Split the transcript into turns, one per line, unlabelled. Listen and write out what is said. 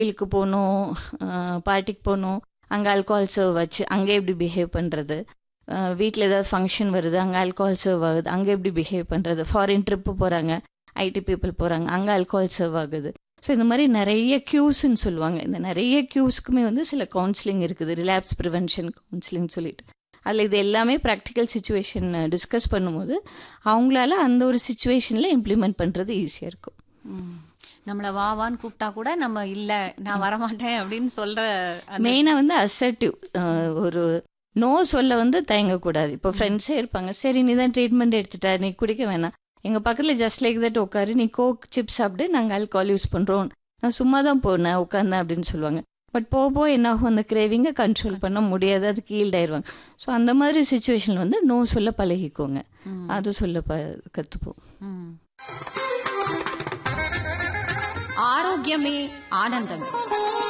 கோயிலுக்கு போகணும் பார்ட்டிக்கு போகணும் அங்கே ஆல்கஹால் சர்வ் வச்சு அங்கே எப்படி பிஹேவ் பண்ணுறது வீட்டில் ஏதாவது ஃபங்க்ஷன் வருது அங்கே ஆல்கஹால் சர்வ் ஆகுது அங்கே எப்படி பிஹேவ் பண்ணுறது ஃபாரின் ட்ரிப்பு போகிறாங்க ஐடி பீப்புள் போகிறாங்க அங்கே ஆல்கஹால் சர்வ் ஆகுது ஸோ இந்த மாதிரி நிறைய க்யூஸ்ன்னு சொல்லுவாங்க இந்த நிறைய க்யூஸ்க்குமே வந்து சில கவுன்சிலிங் இருக்குது ரிலாப்ஸ் ப்ரிவென்ஷன் கவுன்சிலிங் சொல்லிட்டு அதில் இது எல்லாமே ப்ராக்டிக்கல் சுச்சுவேஷன் டிஸ்கஸ் பண்ணும்போது அவங்களால அந்த ஒரு சுச்சுவேஷனில் இம்ப்ளிமெண்ட் பண்ணுறது ஈஸியாக இருக்கும்
ம். நம்மள வா வான்னு கூப்பிட்டா கூட நம்ம இல்ல நான் வரமாட்டேன் அப்படின்னு சொல்ற அந்த-
மெயினாக வந்து அசர்ட்டிவ் ஒரு நோ சொல்ல வந்து தயங்கக்கூடாது இப்போ ஃப்ரெண்ட்ஸே இருப்பாங்க சரி நீ தான் ட்ரீட்மெண்ட் எடுத்துட்டா நீ குடிக்க வேணாம் எங்கள் பக்கத்தில் ஜஸ்ட் லைக் தட் உட்காரு நீ கோக் சிப்ஸ் சாப்பிட்டு நாங்கள் ஆல்கஹால் யூஸ் பண்ணுறோம் நான் சும்மா தான் போனேன் உட்காந்தேன் அப்படின்னு சொல்லுவாங்க பட் போக போக என்ன ஆகும் அந்த கிரேவிங்கை கண்ட்ரோல் பண்ண முடியாது அது கீழ்டாயிருவாங்க ஸோ அந்த மாதிரி சுச்சுவேஷன் வந்து நோ சொல்ல பழகிக்கோங்க
ம்.
அது சொல்ல ப கற்றுப்போம்
ம்.
ஆரோக்கியமே ஆனந்தம்